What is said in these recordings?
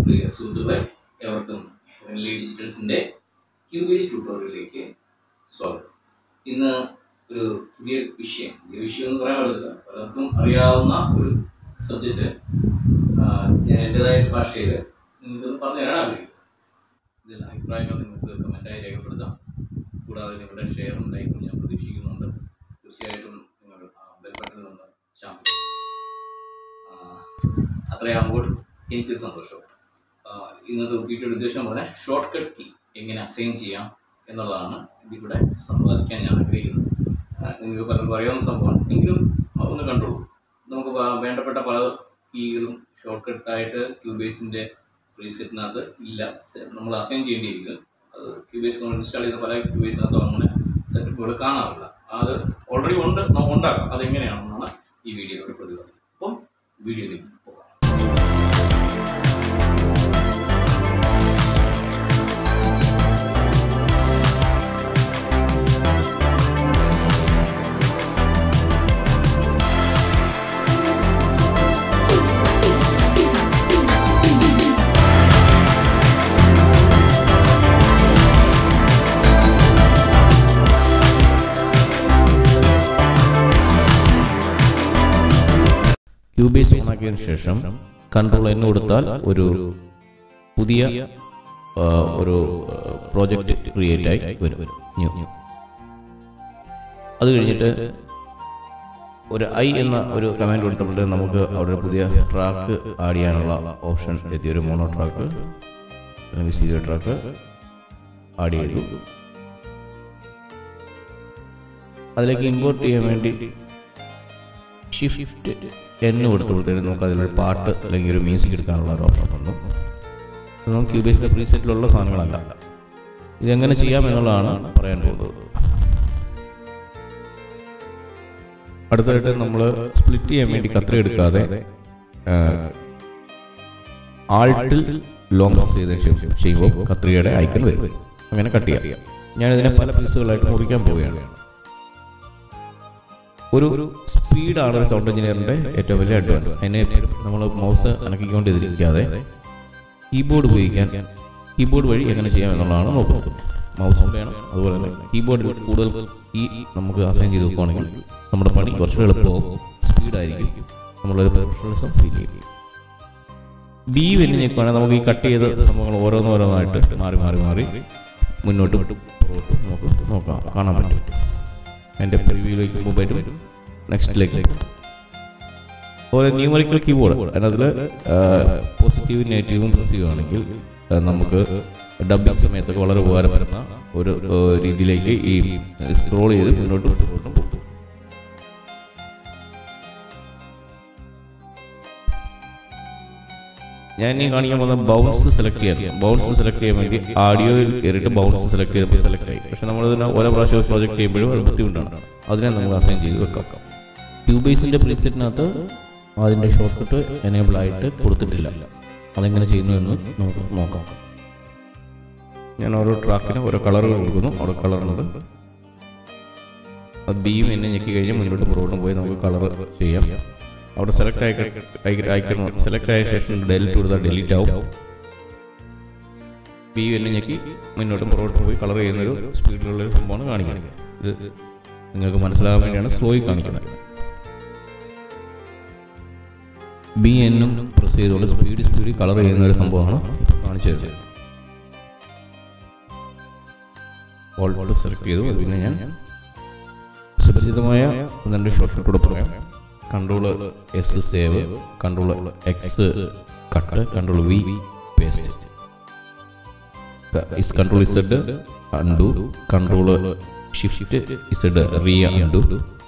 പ്രിയ സുഹൃത്തുക്കളെ എവർക്കും heavenly ഡിജിറ്റൽസിൻ്റെ Cubase ട്യൂട്ടോറിയലിലേക്ക് സ്വാഗതം ഇന്ന് ഒരു പുതിയ വിഷയം പുതിയ വിഷയം എന്ന് പറയാൻ പറ്റില്ല പലർക്കും അറിയാവുന്ന ഒരു സബ്ജക്റ്റ് ഞാൻ എൻ്റെതായ ഭാഷയിൽ നിങ്ങൾക്കൊന്ന് പറഞ്ഞു തരാൻ ആഗ്രഹിക്കുന്നു ഇതിൽ അഭിപ്രായങ്ങൾ നിങ്ങൾക്ക് കമൻറ്റായി രേഖപ്പെടുത്താം കൂടാതെ നിങ്ങളുടെ ഷെയറും ലൈക്കും ഞാൻ പ്രതീക്ഷിക്കുന്നുണ്ട് തീർച്ചയായിട്ടും നിങ്ങൾ ബെൽ ബട്ടണിൽ ഒന്ന് ചാമ്പി അത്രയാകുമ്പോൾ എനിക്കൊരു സന്തോഷം ആ, ഇന്നത്തെ വീട്ടിയുടെ ഉദ്ദേശം പറഞ്ഞാൽ ഷോർട്ട് കട്ട് കീ എങ്ങനെ അസൈൻ ചെയ്യാം എന്നുള്ളതാണ് ഇതിലൂടെ സംവാദിക്കാൻ ഞാൻ ആഗ്രഹിക്കുന്നത് ആ, നിങ്ങൾക്ക് പലർക്കും അറിയാവുന്ന സംഭവമാണ് എങ്കിലും ഒന്ന് കണ്ടോളൂ നമുക്ക് വ- വേണ്ടപ്പെട്ട പല കീകളും ഷോർട്ട് കട്ടായിട്ട് ക്യൂബേസിൻ്റെ പ്രീസെറ്റിനകത്ത് ഇല്ല സെ- നമ്മൾ അസൈൻ ചെയ്യേണ്ടിയിരിക്കും അത് ക്യൂബേസ് നമ്മൾ ഇൻസ്റ്റാൾ ചെയ്ത പല ക്യൂബേസിനകത്തും അങ്ങനെ സെറ്റപ്പുകൾ കാണാറില്ല അത് ഓൾറെഡി ഉണ്ട് നമുക്ക് ഉണ്ടാക്കാം അതെങ്ങനെയാണെന്നാണ് ഈ വീഡിയോയുടെ പ്രതിപാദനം അപ്പം വീഡിയോയിലേക്ക് പോകാം ക്യൂബേസ് ഓണാക്കിയതിനു ശേഷം കൺട്രോൾ എന്ന് കൊടുത്താൽ ഒരു പുതിയ ആ, ഒരു പ്രോജക്റ്റ് ക്രിയേറ്റ് ആയി വരും ന്യൂ അത് കഴിഞ്ഞിട്ട് ഒരു ഐ എന്ന ഒരു കമാൻഡ് കൊടുത്തിട്ട് നമുക്ക് അവിടെ ഒരു പുതിയ ട്രാക്ക് ആഡ് ചെയ്യാനുള്ള ഓപ്ഷൻ എത്തി ഒരു മോണോ ട്രാക്ക് അല്ലെങ്കിൽ സ്റ്റീരിയോ ട്രാക്ക് ആഡ് ചെയ്തു അതിലേക്ക് ഇമ്പോർട്ട് ചെയ്യാൻ വേണ്ടി ഷിഫ്റ്റ് എന്ന് കൊടുത്തുകൊടുത്തതിന് നമുക്ക് അതിലൊരു പാട്ട് അല്ലെങ്കിൽ ഒരു മ്യൂസിക് എടുക്കാനുള്ള ഒരു ഓപ്ഷൻ വന്നു ഇത് നമുക്ക് ക്യൂബേസിൻ്റെ പ്രീസെറ്റിലുള്ള സാധനങ്ങളല്ല ഇതെങ്ങനെ ചെയ്യാം എന്നുള്ളതാണ് പറയാൻ പോകുന്നത് അടുത്തതായിട്ട് നമ്മൾ സ്പ്ലിറ്റ് ചെയ്യാൻ വേണ്ടി കത്രി എടുക്കാതെ ആൾട്ടിൽ ലോങ് പ്രസ് ചെയ്തതിന് ശേഷം ചെയ്യുമ്പോൾ കത്രികയുടെ ഐക്കൺ വരും അങ്ങനെ കട്ട് ചെയ്യാം ഞാനിതിനെ പല പീസുകളായിട്ട് മുറിക്കാൻ പോവുകയാണ് ഒരു ഒരു സ്പീഡാണ് ഒരു സൗണ്ട് എഞ്ചിനീയറിൻ്റെ ഏറ്റവും വലിയ അഡ്വാൻസ് അതിനെ നമ്മൾ മൗസ് അനക്കിക്കൊണ്ടിരിക്കാതെ കീബോർഡ് ഉപയോഗിക്കാൻ കീബോർഡ് വഴി എങ്ങനെ ചെയ്യാം എന്നുള്ളതാണ് നോക്കുന്നത് മൗസ് വേണം അതുപോലെ തന്നെ കീബോർഡിൽ കൂടുതൽ ഈ നമുക്ക് അസൈൻ ചെയ്ത് വെക്കുകയാണെങ്കിൽ നമ്മുടെ പണി കുറച്ച് എളുപ്പമാവും സ്പീഡായിരിക്കും നമ്മളൊരു പ്രൊഫഷണലിസം ഫീൽ ചെയ്യും ബി വലിയ നിൽക്കുകയാണെങ്കിൽ നമുക്ക് ഈ കട്ട് ചെയ്ത സംഭവങ്ങൾ ഓരോന്നോരോന്നായിട്ട് മാറി മാറി മാറി മുന്നോട്ടും പുറകോട്ടും നമുക്ക് നോക്കാം കാണാൻ പറ്റും എൻ്റെ പ്രിവ്യൂയിലേക്ക് പോകുമ്പോൾ പറ്റും നെക്സ്റ്റിലേക്ക് അതുപോലെ ന്യൂമറിക്കൽ കീബോർഡ് അതിനകത്തിൽ പോസിറ്റീവും നെഗറ്റീവും പ്രസ് ചെയ്യുകയാണെങ്കിൽ ആ, നമുക്ക് ഡബിങ് സമയത്തൊക്കെ വളരെ ഉപകാരപ്പെടുന്ന ഒരു ആ, രീതിയിലേക്ക് ഈ സ്ക്രോൾ ചെയ്ത് മുന്നോട്ടും പുറകോട്ടും പോകും ഞാൻ ഇനി കാണിക്കാൻ പോകുന്ന ബൗൺസ് സെലക്ട് ചെയ്യാൻ ബൗൺസ് സെലക്ട് ചെയ്യാൻ വേണ്ടി ആഡിയോയിൽ കയറിയിട്ട് ബൗൺസ് സെലക്ട് ചെയ്തപ്പോൾ സെലക്ട് ആയി പക്ഷെ നമ്മളിതിനെ ഓരോ പ്രാവശ്യം പ്രോജക്റ്റ് ചെയ്യുമ്പോഴും അത് ബുദ്ധിമുട്ടാണ് അതിനെ നമുക്ക് അസൈൻ ചെയ്ത് വെക്കാം ക്യൂബേസിൻ്റെ പ്രീസെറ്റിനകത്ത് അതിൻ്റെ ഷോർട്ട് കട്ട് എനേബിൾ ആയിട്ട് കൊടുത്തിട്ടില്ല അതെങ്ങനെ ചെയ്യുന്നു എന്ന് നമുക്ക് നോക്കാം ഞാൻ ഓരോ ട്രാക്കിന് ഓരോ കളറുകൾ കൊടുക്കുന്നു ഓരോ കളറുണ്ട് അത് ബീം എന്നെ ഞെക്കി കഴിഞ്ഞ് മുന്നോട്ട് പുറകോട്ടും പോയി നമുക്ക് കളർ ചെയ്യാം അവിടെ സെലക്ട് ആയി അയക്കണം സെലക്ട് ആയ ശേഷം ഡെലിറ്റ് കൊടുത്താൽ ഡിലീറ്റ് ആവും ബി എന്നെ ഞെക്കി മുന്നോട്ടും പുറകോട്ടും പോയി കളർ ചെയ്യുന്നൊരു സ്പീഡിലുള്ള ഒരു സംഭവമാണ് കാണിക്കുന്നത് ഇത് നിങ്ങൾക്ക് മനസ്സിലാകാൻ വേണ്ടിയാണ് സ്ലോയിൽ കാണിക്കുന്നത് ബി എന്നും പ്രസ് ചെയ്തുകൊണ്ട് സ്പീഡ് സ്പീഡിൽ കളർ ചെയ്യുന്ന ഒരു സംഭവമാണ് കാണിച്ചു തരുന്നത് ഓൾട്ട് സെലക്ട് ചെയ്തു അത് പിന്നെ ഞാൻ സുപരിചിതമായ ഒന്ന് രണ്ട് ഷോർട്ട് കൂടെ പറയാം control S save control X cut control V paste is control Z undo control shift Z re undo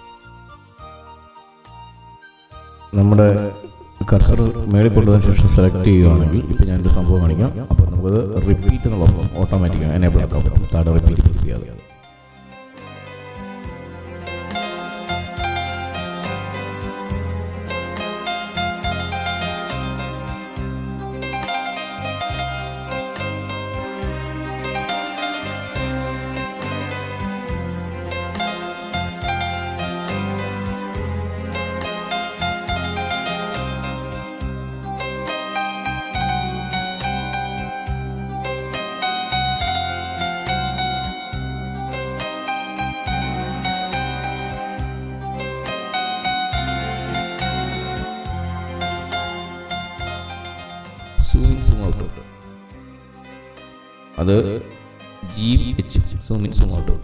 നമ്മുടെ കർസർ മേളിൽ കൊണ്ടുവന്ന ശേഷം സെലക്ട് ചെയ്യുകയാണെങ്കിൽ ഇപ്പോൾ ഞാനൊരു സംഭവം കാണിക്കാം അപ്പോൾ നമുക്കത് റിപ്പീറ്റ് എന്നുള്ള ഓപ്ഷൻ ഓട്ടോമാറ്റിക്കാണ് എനേബിൾ ആക്കാൻ പറ്റും താഴെ റിപ്പീറ്റ് പ്രസ് ചെയ്യാതെ സൂം ഇൻ സൂം ഔട്ട് അത് G H zoom in zoom out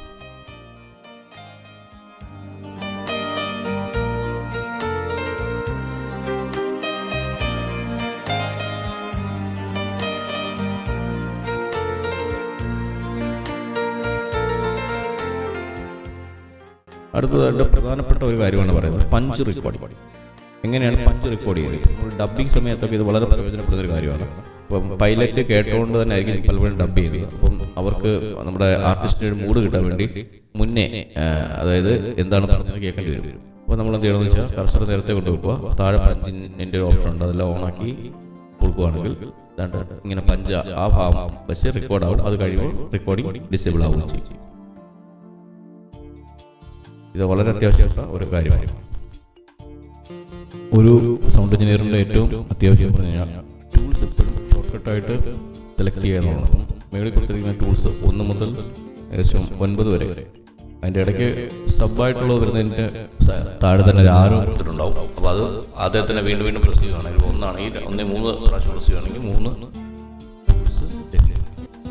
അടുത്തതായിട്ട് പ്രധാനപ്പെട്ട ഒരു കാര്യമാണ് പറയുന്നത് പഞ്ച് റെക്കോർഡിംഗ് എങ്ങനെയാണ് പഞ്ച് റെക്കോർഡ് ചെയ്യുന്നത് നമ്മൾ ഡബ്ബിംഗ് സമയത്തൊക്കെ ഇത് വളരെ പ്രയോജനപ്പെടുന്ന ഒരു കാര്യമാണ് അപ്പം പൈലറ്റ് കേട്ടുകൊണ്ട് തന്നെ ആയിരിക്കും പലപ്പോഴും ഡബ് ചെയ്യുന്നത് അപ്പം അവർക്ക് നമ്മുടെ ആർട്ടിസ്റ്റിന് ഒരു മൂഡ് കിട്ടാൻ വേണ്ടി മുന്നേ ആ, അതായത് എന്താണ് പറഞ്ഞത് കേൾക്കേണ്ടി വരും അപ്പോൾ നമ്മൾ എന്ത് ചെയ്യണമെന്ന് വെച്ചാൽ കർസർ നേരത്തെ കൊണ്ട് വെക്കുക താഴെ പഞ്ചിൻ്റെ ഒരു ഓപ്ഷൻ ഉണ്ട് അതെല്ലാം ഓണാക്കി കൊടുക്കുകയാണെങ്കിൽ ദാണ്ട് ഇങ്ങനെ പഞ്ച ആ ഭാഗം വെച്ച് റെക്കോർഡ് ആവും അത് കഴിയുമ്പോൾ റെക്കോർഡിംഗ് ഡിസേബിൾ ആവുകയും ചെയ്യും ഇത് വളരെ അത്യാവശ്യപ്പെട്ട ഒരു കാര്യമാണ് ഒരു സൗണ്ട് എഞ്ചിനീയറിൻ്റെ ഏറ്റവും അത്യാവശ്യം പറഞ്ഞു കഴിഞ്ഞാൽ ടൂൾസ് എപ്പോഴും ഷോർട്ട് കട്ടായിട്ട് സെലക്ട് ചെയ്യാനുള്ളതാണ് അപ്പം മേളിൽ കൊടുത്തിരിക്കുന്ന ടൂൾസ് ഒന്ന് മുതൽ ഏകദേശം ഒൻപത് വരെ അതിൻ്റെ ഇടയ്ക്ക് സബായിട്ടുള്ളത് വരുന്നതിൻ്റെ സ- താഴെ തന്നെ ഒരു ആരോ കൊടുത്തിട്ടുണ്ടാവും അപ്പോൾ അത് ആദ്യം തന്നെ വീണ്ടും വീണ്ടും പ്രസ് ചെയ്യുകയാണെങ്കിൽ ഒന്നാണെങ്കിൽ ഒന്നേ മൂന്ന് പ്രാവശ്യം പ്രസ് ചെയ്യുകയാണെങ്കിൽ മൂന്ന് ടൂൾസ് ചെക്ക് ചെയ്യും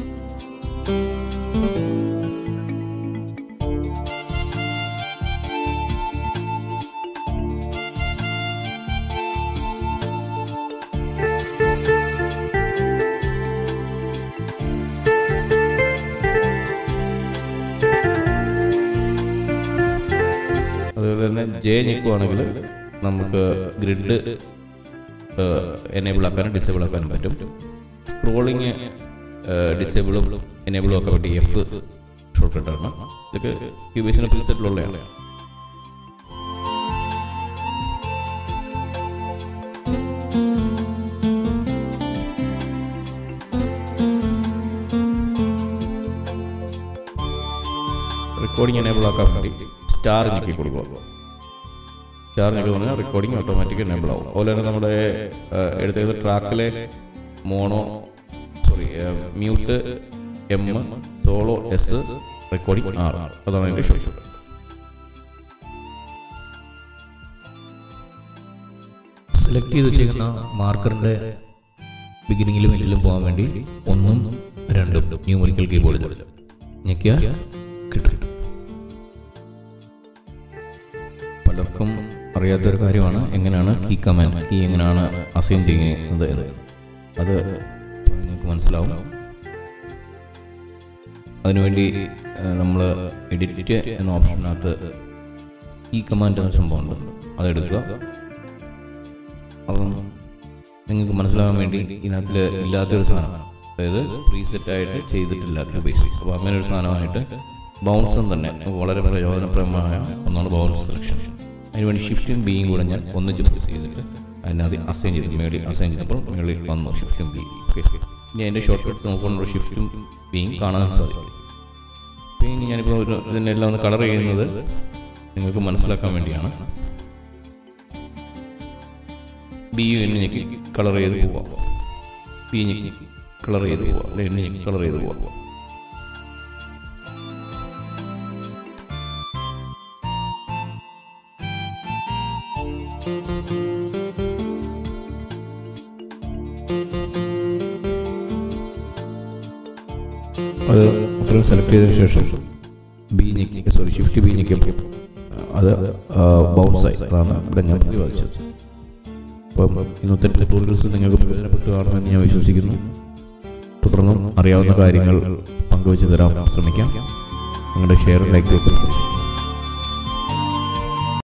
അതുപോലെ തന്നെ ജെ ഞെക്കുവാണെങ്കിൽ നമുക്ക് ഗ്രിഡ് എനേബിൾ ആക്കാനും ഡിസേബിൾ ആക്കാനും പറ്റും സ്ക്രോളിങ് ഡിസേബിളും എനേബിളും ഒക്കെ പറ്റി എഫ് ഷോർട്ട് കട്ടാണ് ഇതൊക്കെ ക്യൂബേസിന് പ്രിസെറ്റിലുള്ളതാണ് റെക്കോർഡിംഗ് എനേബിൾ ആക്കാൻ വേണ്ടി സ്റ്റാർ ഞെക്കി കൊടുക്കുക സ്റ്റാർ ഞെക്കി പറഞ്ഞാൽ റെക്കോർഡിംഗ് ഓട്ടോമാറ്റിക് എനേബിൾ ആവും അതുപോലെ തന്നെ നമ്മുടെ എടുത്തത് ട്രാക്കിലെ mono sorry mute M solo S recording R അതാണ് എൻ്റെ ഷോട്ട് സെലക്ട് ചെയ്ത് വെച്ചേക്കുന്ന മാർക്കറിന്റെ ബിഗിനിങ്ങിലും എല്ലിലും പോകാൻ വേണ്ടി ഒന്നും രണ്ടും ന്യൂമറിക്കൽ കീബോർഡിൽ ഞെക്കിയാൽ കിട്ടും പലർക്കും അറിയാത്തൊരു കാര്യമാണ് എങ്ങനെയാണ് കീ കമാൻഡ് കീ എങ്ങനെയാണ് അസൈൻ ചെയ്യുന്നത് എന്ന് അത് നിങ്ങൾക്ക് മനസ്സിലാവും അതിനുവേണ്ടി നമ്മൾ എഡിറ്റ് എന്ന ഓപ്ഷനകത്ത് കീ കമാൻഡ് എന്ന സംഭവമുണ്ട് അതെടുക്കുക അപ്പം നിങ്ങൾക്ക് മനസ്സിലാകാൻ വേണ്ടി ഇതിനകത്തിൽ ഇല്ലാത്തൊരു സാധനമാണ് അതായത് പ്രീസെറ്റ് ആയിട്ട് ചെയ്തിട്ടില്ല ക്യൂബേസ് അപ്പോൾ അങ്ങനെ ഒരു സാധനമായിട്ട് ബൗൺസും തന്നെ വളരെ പ്രയോജനപ്രദമായ ഒന്നാണ് ബൗൺസ് സെലക്ഷൻ അതിനുവേണ്ടി ഷിഫ്റ്റും ബിയും കൂടെ ഞാൻ ഒന്നിച്ച് പ്രസ് ചെയ്തിട്ട് അതിനകത്ത് അസൈൻ ചെയ്തു മേളിൽ അസൈൻ ചെയ്തപ്പോൾ മേളിൽ വന്നു ഷിഫ്റ്റും ബി ഓക്കെ ഇനി അതിൻ്റെ ഷോർട്ട് കട്ട് നോക്കുമ്പോൾ ഷിഫ്റ്റും ബിയും കാണാൻ സാധിക്കും അപ്പോൾ ഇനി ഞാനിപ്പോൾ ഒരു ഇതിനെല്ലാം ഒന്ന് കളർ ചെയ്യുന്നത് നിങ്ങൾക്ക് മനസ്സിലാക്കാൻ വേണ്ടിയാണ് ബി യു എന്നെ ഞെക്കി കളർ ചെയ്ത് പോവാം ബി ഞെക്കി കളർ ചെയ്ത് പോവാം അല്ലെ എന്നെ ഞെക്കി കളർ ചെയ്ത് പോവാം അത് അത്രയും സെലക്ട് ചെയ്തതിന് ശേഷം ബി ഞെക്കി സോറി ഷിഫ്റ്റ് ബി ഞെക്കിയപ്പോൾ അത് ബൗൺസായി അതാണ് ഇവിടെ ഞാൻ പ്രതിപാദിച്ചത് അപ്പം ഇന്നത്തെ ട്യൂട്ടോറിയൽസ് നിങ്ങൾക്ക് പ്രയോജനപ്പെട്ടു കാണുമെന്ന് ഞാൻ വിശ്വസിക്കുന്നു തുടർന്നും അറിയാവുന്ന കാര്യങ്ങൾ പങ്കുവച്ച് തരാൻ ശ്രമിക്കാം നിങ്ങളുടെ ഷെയർ ലൈക്ക്